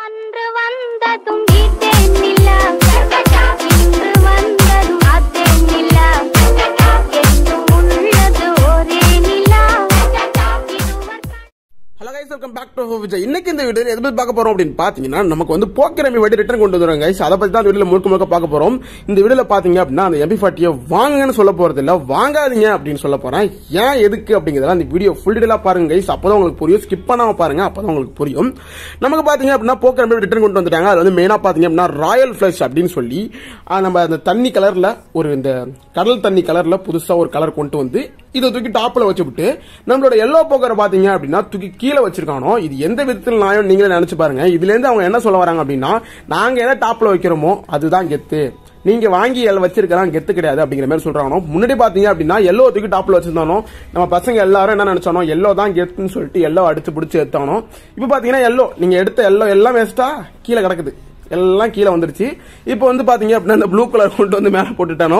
அன்று வந்ததும் வீட்டேன் நிலா இன்று வந்ததும் பார்த்தேன் நிலா என்றும் உள்ளது ஒரே நிலா இதுவர் hello guys welcome back to Vijay இன்னைக்கு இந்த வீடியோ எது பத்தி பார்க்க போறோம் அப்படின்னு பாத்தீங்கன்னா நமக்கு வந்து போக்கிற எம்பி வாட்டி ரிட்டர்ன் கொண்டு வந்துருங்க கைஸ் அதை பத்தி தான் இந்த வீடியோல முழுக்க முழுக்க பார்க்க போறோம் இந்த வீடியோல பாத்தீங்க அப்படின்னா அந்த எம்பி ஃபார்ட்டியை வாங்குங்கன்னு சொல்ல போறது இல்ல வாங்காதீங்க அப்படின்னு சொல்ல போறேன் ஏன் எதுக்கு அப்படிங்கிறதெல்லாம் இந்த வீடியோ ஃபுல் டீலா பாருங்க கைஸ் அப்பதான் உங்களுக்கு புரியும் ஸ்கிப் பண்ணாம பாருங்க அப்பதான் உங்களுக்கு புரியும் நமக்கு பாத்தீங்க அப்படின்னா போக்கிற எம்பி ரிட்டர்ன் கொண்டு வந்துட்டாங்க அது வந்து மெயினா பாத்தீங்க அப்படின்னா ராயல் ஃபிளஷ் அப்படின்னு சொல்லி ஆஹ், நம்ம அந்த தண்ணி கலர்ல ஒரு இந்த கடல் தண்ணி கலர்ல புதுசா ஒரு கலர் கொண்டு வந்து இதை தூக்கி டாப்ல வச்சுவிட்டு நம்மளோட எல்லோ போக்கரை பாத்தீங்க அப்படின்னா தூக்கி கீழே வச்சிருக்கானோ இது எந்த விதத்தில் நியாயம் நீங்களே நினைச்சு பாருங்க இதுல இருந்து அவங்க என்ன சொல்ல வராங்க அப்படின்னா நாங்க எதை டாப்ல வைக்கிறோமோ அதுதான் கெத்து நீங்க வாங்கி எல்லாம் வச்சிருக்கலாம் கெத்து கிடையாது அப்படிங்கிற மாதிரி சொல்றாங்க முன்னாடி பாத்தீங்க அப்படின்னா எல்லோ தூக்கி டாப்ல வச்சிருந்தானோ நம்ம பசங்க எல்லாரும் என்ன நினைச்சானோ எல்லோ தான் கெத்துன்னு சொல்லிட்டு எல்லோ அடிச்சு பிடிச்சி எடுத்தானோ இப்போ பாத்தீங்கன்னா எல்லோ நீங்க எடுத்த எல்லோ எல்லாம் வேஸ்டா கீழே கிடக்குது எல்லாம் கீழே வந்துருச்சு இப்போ வந்து பாத்தீங்க அப்படின்னா இந்த ப்ளூ கலர் கொண்டு வந்து மேல போட்டுட்டானோ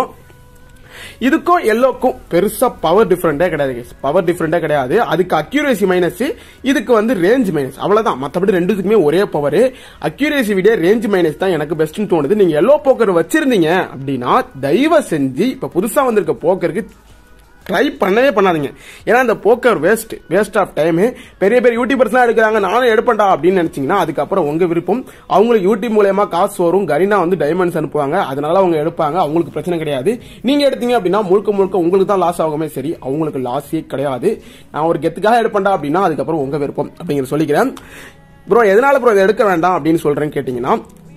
இதுக்கும் எல்லோக்கும் பெருசா பவர் டிஃபரெண்டே கிடையாது பவர் டிஃபரெண்டே கிடையாது அதுக்கு அக்யூரேசி மைனஸ் இதுக்கு வந்து ரேஞ்ச் மைனஸ் அவ்வளவுதான் மத்தபடி ரெண்டுத்துக்குமே ஒரே பவர் அக்யூரேசி விட ரேஞ்ச் மைனஸ் தான் எனக்கு பெஸ்ட்னு தோணுது நீங்க எல்லோ போக்கர் வச்சிருந்தீங்க அப்படின்னா தயவு செஞ்சு இப்ப புதுசா வந்திருக்க போக்கருக்கு ட்ரை பண்ணவே பண்ணாதீங்க ஏன்னா அந்த poker waste waste of time பெரிய பெரிய யூடியூபர்ஸ்லாம் எடுக்கிறாங்க நானும் எடுப்பேன்டா அப்படின்னு நினைச்சீங்கன்னா அதுக்கப்புறம் உங்க விருப்பம் அவங்களுக்கு யூடியூப் மூலயமா காசு வரும் கரீனா வந்து டைமண்ட்ஸ் அனுப்புவாங்க அதனால அவங்க எடுப்பாங்க அவங்களுக்கு பிரச்சனை கிடையாது நீங்க எடுத்தீங்க அப்படின்னா முழுக்க முழுக்க உங்களுக்கு தான் லாஸ் ஆகுமே சரி அவங்களுக்கு லாஸே கிடையாது நான் ஒரு கெத்துக்காக எடுப்பேன்டா அப்படின்னா அதுக்கப்புறம் உங்க விருப்பம் அப்படிங்கிற சொல்லிக்கிறேன் ப்ரோ எதனால ப்ரோ இதை எடுக்க வேண்டாம் அப்படின்னு சொல்றேன்னு கேட்டீங்கன்னா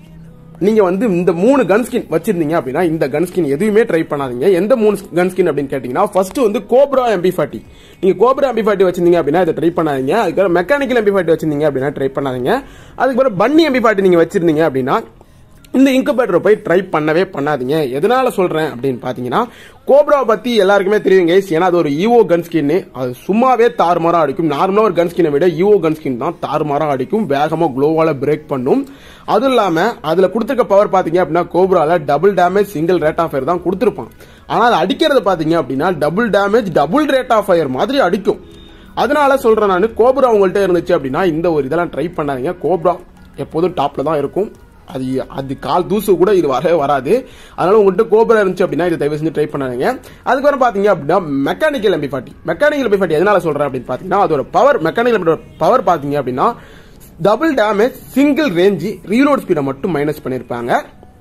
நீங்க வந்து இந்த மூணு கன் ஸ்கின் வச்சிருந்தீங்க அப்படின்னா இந்த கன் ஸ்கின் எதுவுமே ட்ரை பண்ணாதீங்க எந்த மூணு கன் ஸ்கின் அப்படின்னு கேட்டீங்கன்னா ஃபர்ஸ்ட் வந்து கோப்ரா எம்பி ஃபார்ட்டி நீங்க கோப்ரா எம்பி ஃபார்ட்டி வச்சிருந்தீங்க அப்படின்னா இதை ட்ரை பண்ணாதீங்க அதுக்கப்புறம் மெக்கானிக்கல் எம்பி ஃபார்ட்டி வச்சிருந்தீங்க அப்படின்னா ட்ரை பண்ணாதீங்க அதுக்கப்புறம் பன்னி எம்பி ஃபார்ட்டி நீங்க வச்சிருந்தீங்க அப்படின்னா இந்த இன்குபேட்டரை போய் ட்ரை பண்ணவே பண்ணாதீங்க எதனால சொல்றேன் அப்படின்னு பாத்தீங்கன்னா கோப்ராவை பத்தி எல்லாருக்குமே தெரியும் கைஸ் ஏன்னா அது ஒரு ஈவோ கன் ஸ்கின் அது சும்மாவே தாறுமாறா அடிக்கும் நார்மலா ஒரு கன் ஸ்கினை விட ஈவோ கன் ஸ்கின் தான் தாறுமாறா அடிக்கும் வேகமா குளோவால பிரேக் பண்ணும் அதுவும் இல்லாம அதுல கொடுத்துருக்க பவர் பாத்தீங்க அப்படின்னா கோப்ரால double damage single rate of fire தான் கொடுத்துருப்பான் ஆனா அது அடிக்கிறது பாத்தீங்க அப்படின்னா double damage double rate of fire மாதிரி அடிக்கும் அதனால சொல்றேன் நான் கோப்ரா உங்கள்கிட்ட இருந்துச்சு அப்படின்னா இந்த ஒரு இதெல்லாம் ட்ரை பண்ணாதீங்க கோப்ரா எப்போதும் டாப்ல தான் இருக்கும் அது அது கால் தூசு கூட இது வரவே வராது அதனால உங்கள்கிட்ட கோபுரம் இருந்துச்சு அப்படின்னா இதை தயவு செஞ்சு ட்ரை பண்ணாதீங்க அதுக்கப்புறம் பாத்தீங்க அப்படின்னா mechanical MP forty mechanical MP forty எதனால சொல்றேன் அப்படின்னு பாத்தீங்கன்னா அதோட பவர் மெக்கானிக்கல் பவர் பாத்தீங்க அப்படின்னா double damage single range reload ஸ்பீடை மட்டும் மைனஸ் பண்ணியிருப்பாங்க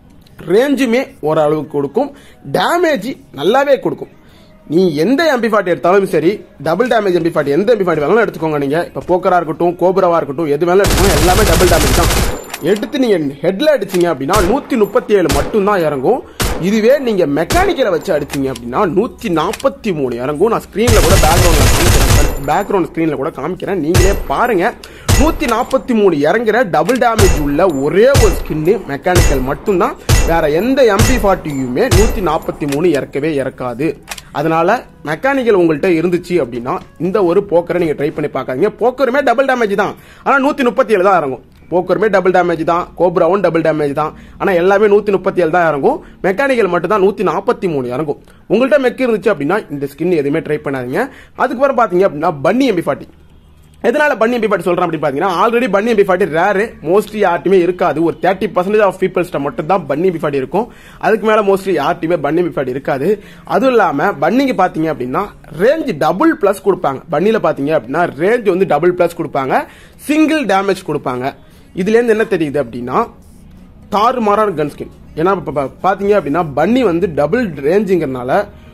ரேஞ்சுமே ஓரளவுக்கு கொடுக்கும் டேமேஜ் நல்லாவே கொடுக்கும் நீ எந்த எம்பி ஃபார்ட்டி எடுத்தாலும் சரி டபுள் டேமேஜ் எம்பி ஃபார்ட்டி எந்த எம்பி ஃபார்ட்டி வேணாலும் எடுத்துக்கோங்க நீங்க இப்ப போக்கரா இருக்கட்டும் கோபுரவா இருக்கட்டும் எது வேணாலும் எடுத்துக்கோங்க எல்லாமே டபுள் டேமேஜ் தான் எடுத்து நீங்க ஹெட்ல அடிச்சீங்க அப்படின்னா நூத்தி முப்பத்தி ஏழு மட்டும் தான் இறங்கும் இதுவே நீங்க மெக்கானிக்கலை வச்சு அடிச்சீங்க அப்படின்னா நூத்தி நாற்பத்தி மூணு இறங்கும் நான் ஸ்கிரீன்ல கூட பேக்ரவுண்ட்ல காமிக்கிறேன் பேக்ரவுண்ட் ஸ்கிரீன்ல கூட காமிக்கிறேன் நீங்களே பாருங்க நூத்தி நாற்பத்தி மூணு இறங்குற டபுள் டேமேஜ் உள்ள ஒரே ஒரு ஸ்கின்னு மெக்கானிக்கல் மட்டும்தான் வேற எந்த எம்பி ஃபார்ட்டியுமே நூத்தி நாற்பத்தி மூணு இறக்கவே இறக்காது அதனால மெக்கானிக்கல் உங்கள்கிட்ட இருந்துச்சு அப்படின்னா இந்த ஒரு போக்கரை நீங்க ட்ரை பண்ணி பார்க்காதீங்க போக்கருமே டபுள் டேமேஜ் தான் ஆனா நூத்தி முப்பத்தி ஏழு தான் இறங்கும் போக்கருமே டபுள் டேமேஜ் தான் கோப்ராவும் டபுள் டேமேஜ் தான் ஆனா எல்லாமே நூத்தி முப்பத்தி ஏழு தான் இறங்கும் மெக்கானிக்கல் மட்டும் தான் நூத்தி நாற்பத்தி மூணு இறங்கும் உங்கள்கிட்ட மெக் இருந்துச்சு அப்படின்னா இந்த ஸ்கின் எதுவுமே ட்ரை பண்ணாதீங்க அதுக்கப்புறம் பாத்தீங்க அப்படின்னா பன்னி எம்பி ஃபார்ட்டி எதனால பன்னி எம்பி ஃபார்ட்டி சொல்றேன் அப்படின்னு பாத்தீங்கன்னா already bunny MP forty rare mostly யார்ட்டுமே இருக்காது ஒரு தேர்ட்டி பர்சன்டேஜ் ஆஃப் பீப்பிள்ஸ்ட மட்டும் தான் பன்னி எம்பி ஃபார்ட்டி இருக்கும் அதுக்கு மேல மோஸ்ட்லி யார்ட்டுமே பன்னி எம்பி ஃபார்ட்டி இருக்காது அதுவும் இல்லாம பன்னிக்கு பாத்தீங்க அப்படின்னா ரேஞ்ச் டபுள் பிளஸ் கொடுப்பாங்க பன்னில பாத்தீங்க அப்படின்னா ரேஞ்ச் வந்து டபுள் பிளஸ் கொடுப்பாங்க சிங்கிள் டேமேஜ் கொடுப்பாங்க இதுல இருந்து என்ன தெரியுது அப்படின்னா தாறுமாறான கன் ஸ்கின் ஏன்னா இப்ப பா- பாத்தீங்க அப்படின்னா பன்னி வந்து டபுள் ரேஞ்சுங்கிறனால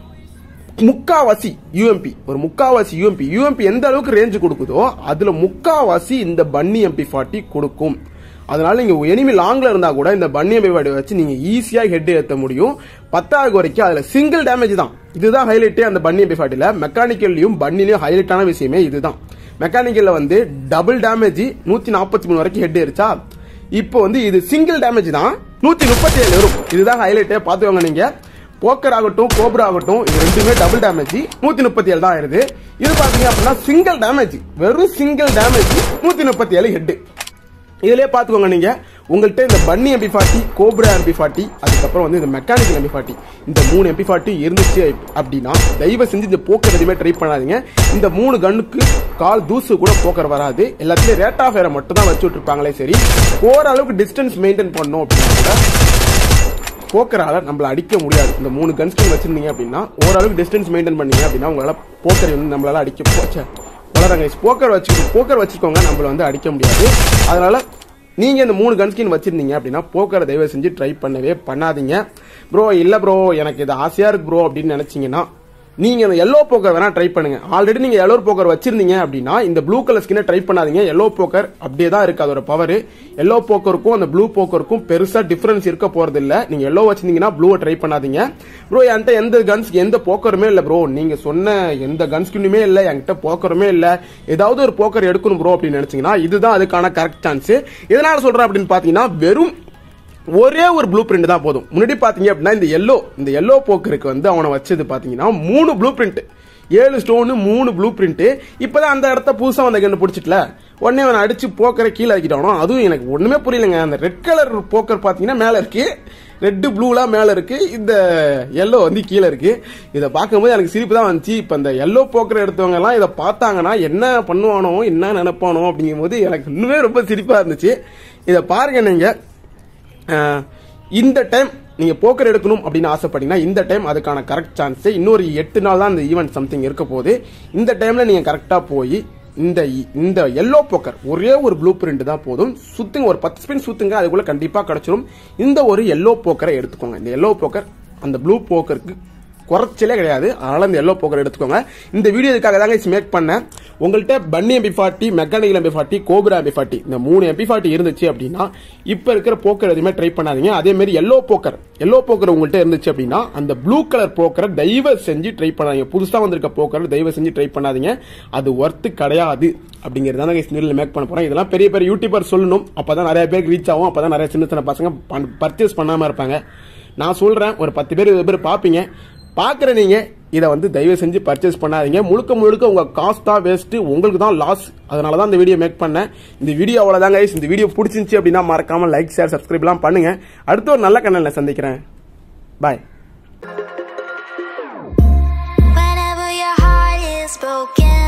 முக்காவாசி யூஎம்பி ஒரு முக்காவாசி யூஎம்பி யூஎம்பி எந்த அளவுக்கு ரேஞ்சு கொடுக்குதோ அதுல முக்காவாசி இந்த பன்னி எம்பி ஃபார்ட்டி கொடுக்கும் அதனால நீங்க எனிமி லாங்ல இருந்தா கூட இந்த பன்னி எம்பி ஃபார்ட்டி வச்சு நீங்க ஈஸியா ஹெட் ஏத்த முடியும் பத்தாவது வரைக்கும் அதுல சிங்கிள் டேமேஜ் தான் இதுதான் ஹைலைட்டே அந்த பன்னி எம்பி ஃபார்ட்டில மெக்கானிக்கல்லையும் பன்னிலையும் ஹைலைட்டான விஷயமே இதுதான் மெக்கானிக்கல்ல வந்து டபுள் டேமேஜ் நூத்தி நாற்பத்தி மூணு வரைக்கும் ஹெட் ஏறிச்சா இப்போ வந்து இது சிங்கிள் டேமேஜ் தான் நூத்தி முப்பத்தி ஏழு வரும் இதுதான் ஹைலைட்டே பாத்துக்கோங்க நீங்க போக்கர் ஆகட்டும் கோப்ரா ஆகட்டும் இது ரெண்டுமே டபுள் டேமேஜ் நூத்தி முப்பத்தி ஏழு தான் ஆயிருது இது பாத்தீங்க அப்படின்னா சிங்கிள் டேமேஜ் வெறும் சிங்கிள் டேமேஜ் நூத்தி முப்பத்தி ஏழு ஹெட் இதுலயே பாத்துக்கோங்க நீங்க உங்கள்கிட்ட இந்த bunny MP forty cobra MP forty அதுக்கப்புறம் வந்து இந்த மெக்கானிக்கல் எம்பி ஃபார்ட்டி இந்த மூணு எம்பி ஃபார்ட்டி இருந்துச்சு அப்படின்னா தயவு செஞ்சு இந்த போக்கர் எதுவுமே ட்ரை பண்ணாதீங்க இந்த மூணு கன்னுக்கு கால் தூசு கூட போக்கர் வராது எல்லாத்துலயும் ரேட் ஆஃப் ஏரை மட்டும் தான் வச்சு விட்டுருப்பாங்களே சரி ஓரளவுக்கு டிஸ்டன்ஸ் மெயின்டைன் பண்ணோம் அப்படின்னா கூட போக்கரால நம்மள அடிக்க முடியாது இந்த மூணு கன்ஸ்கின் வச்சிருந்தீங்க அப்படின்னா ஓரளவுக்கு டிஸ்டன்ஸ் மெயின்டைன் பண்ணீங்க அப்படின்னா உங்களால போக்கர் வந்து நம்மளால அடிக்க போச்ச வளரங்க போக்கர் வச்சு போக்கர் வச்சுக்கோங்க நம்மள வந்து அடிக்க முடியாது அதனால நீங்க இந்த மூணு கன்ஸ்கின் வச்சிருந்தீங்க அப்படின்னா போக்கரை தயவு செஞ்சு ட்ரை பண்ணவே பண்ணாதீங்க ப்ரோ இல்ல ப்ரோ எனக்கு இது ஆசையா இருக்கு ப்ரோ அப்படின்னு நினைச்சீங்கன்னா நீங்க இந்த எல்லோ போக்கர் வேணா ட்ரை பண்ணுங்க ஆல்ரெடி நீங்க எல்லோ போக்கர் வச்சிருந்தீங்க அப்படின்னா இந்த ப்ளூ கலர் ஸ்கினை ட்ரை பண்ணாதீங்க எல்லோ போக்கர் அப்படியே தான் இருக்கு அதோட பவர் எல்லோ போக்கருக்கும் அந்த ப்ளூ போக்கருக்கும் பெருசா டிஃபரன்ஸ் இருக்க போறது இல்ல நீங்க எல்லோ வச்சிருந்தீங்கன்னா ப்ளூவை ட்ரை பண்ணாதீங்க ப்ரோ என்கிட்ட எந்த கன்ஸ் எந்த போக்கருமே இல்ல ப்ரோ நீங்க சொன்ன எந்த கன் ஸ்கின்னுமே இல்ல என்கிட்ட போக்கருமே இல்ல ஏதாவது ஒரு போக்கர் எடுக்கணும் ப்ரோ அப்படின்னு நினைச்சீங்கன்னா இதுதான் அதுக்கான கரெக்ட் சான்ஸ் எதனால சொல்றேன் அப்படின்னு பாத்தீங்கன்னா வெறும் ஒரே ஒரு ப்ளூ பிரிண்ட் தான் போதும் முன்னாடி பாத்தீங்க அப்படின்னா இந்த எல்லோ இந்த எல்லோ போக்கருக்கு வந்து அவனை வச்சது பாத்தீங்கன்னா மூணு ப்ளூ பிரிண்ட் ஏழு ஸ்டோனு மூணு ப்ளூ பிரிண்ட் இப்பதான் அந்த இடத்த புதுசா வந்த கண்ணு பிடிச்சிட்டல உடனே அவனை அடிச்சு போக்கரை கீழே ஆக்கிட்டானோ அதுவும் எனக்கு ஒண்ணுமே புரியலங்க அந்த ரெட் கலர் போக்கர் பாத்தீங்கன்னா மேல இருக்கு ரெட்டு ப்ளூலாம் மேல இருக்கு இந்த எல்லோ வந்து கீழே இருக்கு இதை பார்க்கும்போது எனக்கு சிரிப்பு தான் வந்துச்சு இப்போ இந்த எல்லோ போக்கர் எடுத்தவங்க எல்லாம் இதை பார்த்தாங்கன்னா என்ன பண்ணுவானோ என்ன நினைப்பானோ அப்படிங்கும்போது எனக்கு இன்னுமே ரொம்ப சிரிப்பா இருந்துச்சு இதை பாருங்க நீங்க அஹ், இந்த டைம் நீங்க போக்கர் எடுக்கணும் அப்படின்னு ஆசைப்பட்டீங்கன்னா இந்த டைம் அதுக்கான கரெக்ட் சான்ஸ் இன்னொரு எட்டு நாள் தான் இந்த ஈவெண்ட் சம்திங் இருக்க போகுது இந்த டைம்ல நீங்க கரெக்டா போய் இந்த இ- இந்த எல்லோ போக்கர் ஒரே ஒரு ப்ளூ பிரிண்ட் தான் போதும் சுத்துங்க ஒரு பத்து ஸ்பின் சுத்துங்க அதுக்குள்ள கண்டிப்பா கிடைச்சிரும் இந்த ஒரு எல்லோ போக்கரை எடுத்துக்கோங்க இந்த எல்லோ போக்கர் அந்த ப்ளூ போக்கருக்கு குறைச்சலே கிடையாது அதனால இந்த எல்லோ போக்கர் எடுத்துக்கோங்க இந்த வீடியோ இதுக்காக தாங்க மேக் பண்ணேன் உங்கள்கிட்ட bunny MP forty mechanical MP forty cobra MP forty இந்த மூணு எம்பி ஃபார்ட்டி இருந்துச்சு அப்படின்னா இப்போ இருக்கிற போக்கர் எதுவுமே ட்ரை பண்ணாதீங்க அதே மாதிரி எல்லோ போக்கர் எல்லோ போக்கர் உங்கள்கிட்ட இருந்துச்சு அப்படின்னா அந்த ப்ளூ கலர் போக்கரை தயவு செஞ்சு ட்ரை பண்ணாதீங்க புதுசாக வந்திருக்க போக்கரை தயவு செஞ்சு ட்ரை பண்ணாதீங்க அது ஒர்த்து கிடையாது அப்படிங்கிறது தான் இந்த மேக் பண்ண போறேன் இதெல்லாம் பெரிய பெரிய யூடியூபர் சொல்லணும் அப்பதான் நிறைய பேருக்கு ரீச் ஆகும் அப்பதான் நிறைய சின்ன சின்ன பசங்க பர்ச்சேஸ் பண்ணாம இருப்பாங்க நான் சொல்றேன் ஒரு பத்து பேர் இருபது பேர் பார்ப்பீங்க பார்க்குற நீங்க இதை வந்து தயவு செஞ்சு பர்ச்சேஸ் பண்ணாதீங்க முழுக்க முழுக்க உங்க காசு தான் வேஸ்ட் உங்களுக்கு தான் லாஸ் அதனால தான் இந்த வீடியோ மேக் பண்ணேன் இந்த வீடியோ அவ்வளோதான் கைஸ் இந்த வீடியோ பிடிச்சிருந்துச்சு அப்படின்னா மறக்காம லைக் ஷேர் சப்ஸ்கிரைப்லாம் பண்ணுங்க அடுத்த ஒரு நல்ல கண்ணனில் சந்திக்கிறேன் பாய் Whenever your heart is broken